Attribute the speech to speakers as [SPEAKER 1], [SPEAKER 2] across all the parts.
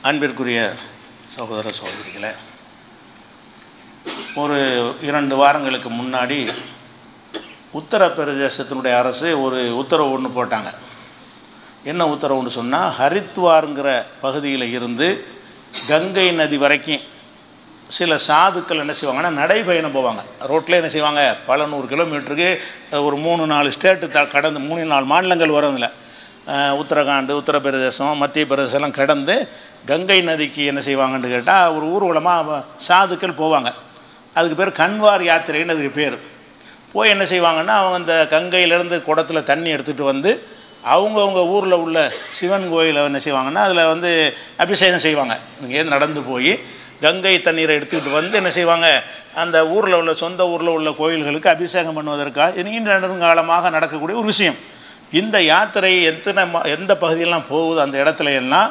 [SPEAKER 1] அன்பிற்குரிய சகோதர சகோதரிகளே ஒரு இரண்டு வாரங்களுக்கு முன்னாடி உத்தரப்பிரதேசத்தினுடைய அரசு ஒரு உத்தரவு ஒன்று போட்டாங்க என்ன உத்தரவுன்னு சொன்னால் ஹரித்வாருங்கிற பகுதியில் இருந்து கங்கை நதி வரைக்கும் சில சாதுக்கள் என்ன செய்வாங்கன்னா நடைபயணம் போவாங்க ரோட்டில் என்ன செய்வாங்க பல நூறு கிலோமீட்டருக்கு ஒரு மூணு நாலு ஸ்டேட்டு த கடந்து மூணு நாலு மாநிலங்கள் வரும் இதில் உத்தரகாண்டு உத்தரப்பிரதேசம் மத்திய பிரதேசம்லாம் கடந்து கங்கை நதிக்கு என்ன செய்வாங்கன்னு கேட்டால் ஒரு ஊர்வலமாக சாதுக்கள் போவாங்க அதுக்கு பேர் கன்வார் யாத்திரைன்னு அதுக்கு பேர் போய் என்ன செய்வாங்கன்னா அவங்க அந்த கங்கையிலேருந்து குடத்தில் தண்ணி எடுத்துகிட்டு வந்து அவங்கவுங்க ஊரில் உள்ள சிவன் கோயிலை என்ன செய்வாங்கன்னா அதில் வந்து அபிஷேகம் செய்வாங்க இங்கேருந்து நடந்து போய் கங்கை தண்ணீரை எடுத்துக்கிட்டு வந்து என்ன செய்வாங்க அந்த ஊரில் உள்ள சொந்த ஊரில் உள்ள கோயில்களுக்கு அபிஷேகம் பண்ணுவதற்காக நீண்ட நெடுங்காலமாக நடக்கக்கூடிய ஒரு விஷயம் இந்த யாத்திரை எத்தனை ம- எந்த பகுதியெல்லாம் போகுது அந்த இடத்துல எல்லாம்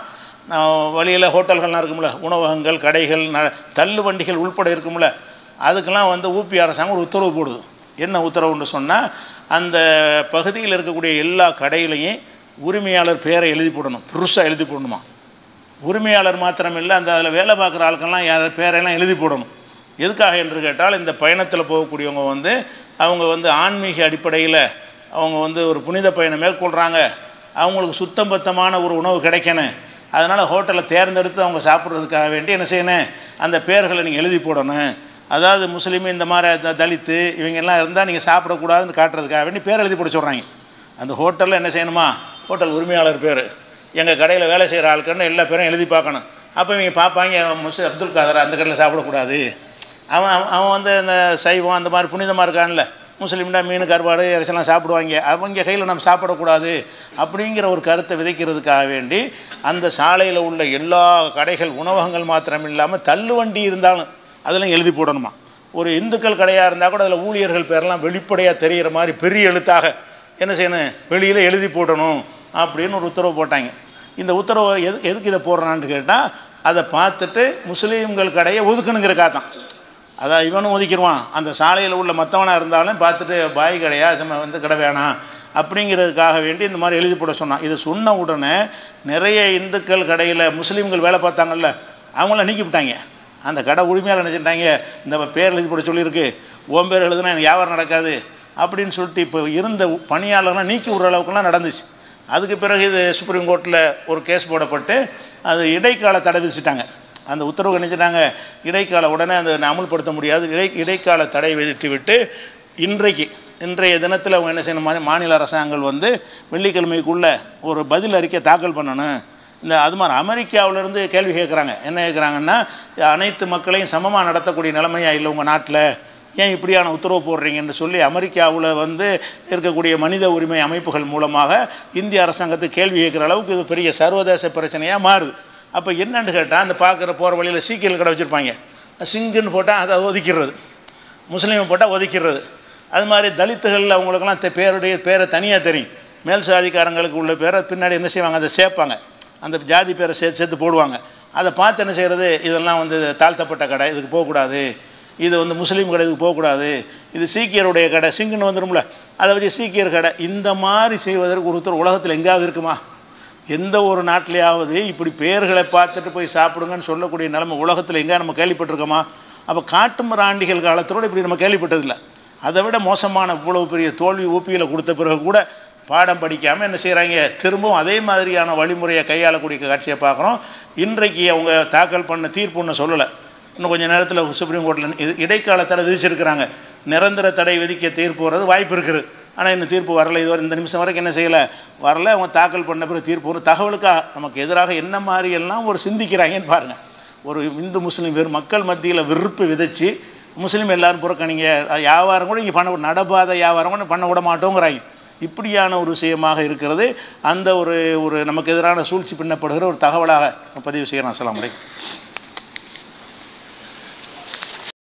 [SPEAKER 1] வழியில் ஹோட்டல்கள்லாம் இருக்கும்ல உணவகங்கள் கடைகள் ந தள்ளு வண்டிகள் உள்பட இருக்கும்ல அதுக்கெல்லாம் வந்து ஊபி அரசாங்கம் ஒரு உத்தரவு போடுது என்ன உத்தரவுன்னு சொன்னால் அந்த பகுதியில் இருக்கக்கூடிய எல்லா கடையிலையும் உரிமையாளர் பேரை எழுதி போடணும் புருஷாக எழுதி போடணுமா உரிமையாளர் மாத்திரமில்லை அந்த அதில் வேலை பார்க்குற ஆட்கள்லாம் யார் பேரையெல்லாம் எழுதி போடணும் எதுக்காக என்று கேட்டால் இந்த பயணத்தில் போகக்கூடியவங்க வந்து அவங்க வந்து ஆன்மீக அடிப்படையில் அவங்க வந்து ஒரு புனித பயணம் மேற்கொள்கிறாங்க அவங்களுக்கு சுத்தம் பத்தமான ஒரு உணவு கிடைக்கணும் அதனால் ஹோட்டலை தேர்ந்தெடுத்து அவங்க சாப்பிட்றதுக்காக வேண்டி என்ன செய்யணும் அந்த பேர்களை நீங்கள் எழுதி போடணும் அதாவது முஸ்லீம் இந்த மாதிரி த- தலித்து இவங்கெல்லாம் இருந்தால் நீங்கள் சாப்பிடக்கூடாதுன்னு காட்டுறதுக்காக வேண்டி பேர் எழுதி போட சொல்கிறாங்க அந்த ஹோட்டலில் என்ன செய்யணுமா ஹோட்டல் உரிமையாளர் பேர் எங்கள் கடையில் வேலை செய்கிற ஆட்கள்னு எல்லா பேரும் எழுதி பார்க்கணும் அப்போ இவங்க பார்ப்பாங்க முஸ் அப்துல் காதர் அந்த கடையில் சாப்பிடக்கூடாது அவன் அவன் அவன் வந்து இந்த சைவம் அந்த மாதிரி புனிதமாக இருக்கான்ல முஸ்லீம்னா மீன் கருவாடு இறைச்சலாம் சாப்பிடுவாங்க அவங்க கையில் நம்ம சாப்பிடக்கூடாது அப்படிங்கிற ஒரு கருத்தை விதைக்கிறதுக்காக வேண்டி அந்த சாலையில் உள்ள எல்லா கடைகள் உணவகங்கள் மாத்திரம் இல்லாமல் தள்ளுவண்டி இருந்தாலும் அதெல்லாம் எழுதி போடணுமா ஒரு இந்துக்கள் கடையாக இருந்தால் கூட அதில் ஊழியர்கள் பேரெல்லாம் வெளிப்படையாக தெரிகிற மாதிரி பெரிய எழுத்தாக என்ன செய்யணும் வெளியில் எழுதி போடணும் அப்படின்னு ஒரு உத்தரவு போட்டாங்க இந்த உத்தரவு எது எதுக்கு இதை போடுறான்னு கேட்டால் அதை பார்த்துட்டு முஸ்லீம்கள் கடையை ஒதுக்கணுங்கிற காத்தான் அதான் இவனும் ஒதுக்கிடுவான் அந்த சாலையில் உள்ள மற்றவனாக இருந்தாலும் பார்த்துட்டு பாய் கடையா சும்மா வந்து கடை வேணாம் அப்படிங்கிறதுக்காக வேண்டி இந்த மாதிரி எழுதி போட சொன்னான் இது சொன்ன உடனே நிறைய இந்துக்கள் கடையில் முஸ்லீம்கள் வேலை பார்த்தாங்கல்ல அவங்கள நீக்கி விட்டாங்க அந்த கடை உரிமையாளர் நினச்சிட்டாங்க இந்த பேர் எழுதி போட சொல்லியிருக்கு ஓம் பேர் எழுதுனா எனக்கு வியாபாரம் நடக்காது அப்படின்னு சொல்லிட்டு இப்போ இருந்த பணியாளர்லாம் நீக்கி விடுற அளவுக்குலாம் நடந்துச்சு அதுக்கு பிறகு இது சுப்ரீம் கோர்ட்டில் ஒரு கேஸ் போடப்பட்டு அது இடைக்கால தடை விதிச்சிட்டாங்க அந்த உத்தரவு நினைச்சிட்டாங்க இடைக்கால உடனே அதை அமுல்படுத்த முடியாது இடை இடைக்கால தடை விதித்து விட்டு இன்றைக்கு இன்றைய தினத்தில் அவங்க என்ன செய்யணும் மா- மாநில அரசாங்கங்கள் வந்து வெள்ளிக்கிழமைக்குள்ளே ஒரு பதில் அறிக்கை தாக்கல் பண்ணணும் இந்த அது மாதிரி அமெரிக்காவிலேருந்து கேள்வி கேட்குறாங்க என்ன கேட்குறாங்கன்னா அனைத்து மக்களையும் சமமாக நடத்தக்கூடிய நிலைமையா இல்லை உங்கள் நாட்டில் ஏன் இப்படியான உத்தரவு போடுறீங்கன்னு சொல்லி அமெரிக்காவில் வந்து இருக்கக்கூடிய மனித உரிமை அமைப்புகள் மூலமாக இந்திய அரசாங்கத்துக்கு கேள்வி கேட்குற அளவுக்கு இது பெரிய சர்வதேச பிரச்சனையாக மாறுது அப்போ என்னன்னு கேட்டால் அந்த பார்க்குற போகிற வழியில் சீக்கியல் கடை வச்சுருப்பாங்க சிங்குன்னு போட்டால் அதை ஒதுக்கிடுறது முஸ்லீமை போட்டால் ஒதுக்கிடுறது அது மாதிரி தலித்துகள் அவங்களுக்கெல்லாம் தெ- பேருடைய பேரை தனியாக தெரியும் மேல் சாதிக்காரங்களுக்கு உள்ள பேரை பின்னாடி என்ன செய்வாங்க அதை சேர்ப்பாங்க அந்த ஜாதி பேரை சேர்த்து சேர்த்து போடுவாங்க அதை பார்த்து என்ன செய்கிறது இதெல்லாம் வந்து தாழ்த்தப்பட்ட கடை இதுக்கு போகக்கூடாது இது வந்து முஸ்லீம் கடை இதுக்கு போகக்கூடாது இது சீக்கியருடைய கடை சிங்குன்னு வந்துடும்ல அதை வச்சு சீக்கியர் கடை இந்த மாதிரி செய்வதற்கு ஒருத்தர் உலகத்தில் எங்கேயாவது இருக்குமா எந்த ஒரு நாட்டிலையாவது இப்படி பேர்களை பார்த்துட்டு போய் சாப்பிடுங்கன்னு சொல்லக்கூடிய நிலைமை உலகத்தில் எங்கே நம்ம கேள்விப்பட்டிருக்கோமா அப்போ காட்டு மிராண்டிகள் காலத்தோடு இப்படி நம்ம கேள்விப்பட்டதில்லை அதை விட மோசமான இவ்வளவு பெரிய தோல்வி ஊப்பியில் கொடுத்த பிறகு கூட பாடம் படிக்காமல் என்ன செய்கிறாங்க திரும்பவும் அதே மாதிரியான வழிமுறையை கையாளக்கூடிய காட்சியை பார்க்குறோம் இன்றைக்கு அவங்க தாக்கல் பண்ண தீர்ப்புன்னு சொல்லலை இன்னும் கொஞ்சம் நேரத்தில் சுப்ரீம் கோர்ட்டில் இது இடைக்கால தடை விதிச்சிருக்கிறாங்க நிரந்தர தடை விதிக்க தீர்ப்பு வர்றது வாய்ப்பு இருக்குது ஆனால் இன்னும் தீர்ப்பு வரல இதுவரை இந்த நிமிஷம் வரைக்கும் என்ன செய்யலை வரல அவங்க தாக்கல் பண்ண பிறகு தீர்ப்பு ஒரு தகவலுக்காக நமக்கு எதிராக என்ன மாதிரி எல்லாம் ஒரு சிந்திக்கிறாங்கன்னு பாருங்கள் ஒரு இந்து முஸ்லீம் வெறும் மக்கள் மத்தியில் வெறுப்பு விதைச்சு முஸ்லீம் எல்லாரும் புறக்கணிங்க அது வியாபாரம் கூட இங்கே பண்ண நடைபாத வியாபாரம் கூட பண்ண விட மாட்டோங்கிறாங்க இப்படியான ஒரு விஷயமாக இருக்கிறது அந்த ஒரு ஒரு நமக்கு எதிரான சூழ்ச்சி பின்னப்படுகிற ஒரு தகவலாக நான் பதிவு செய்கிறேன் அஸ்ஸலாமு அலைக்கும்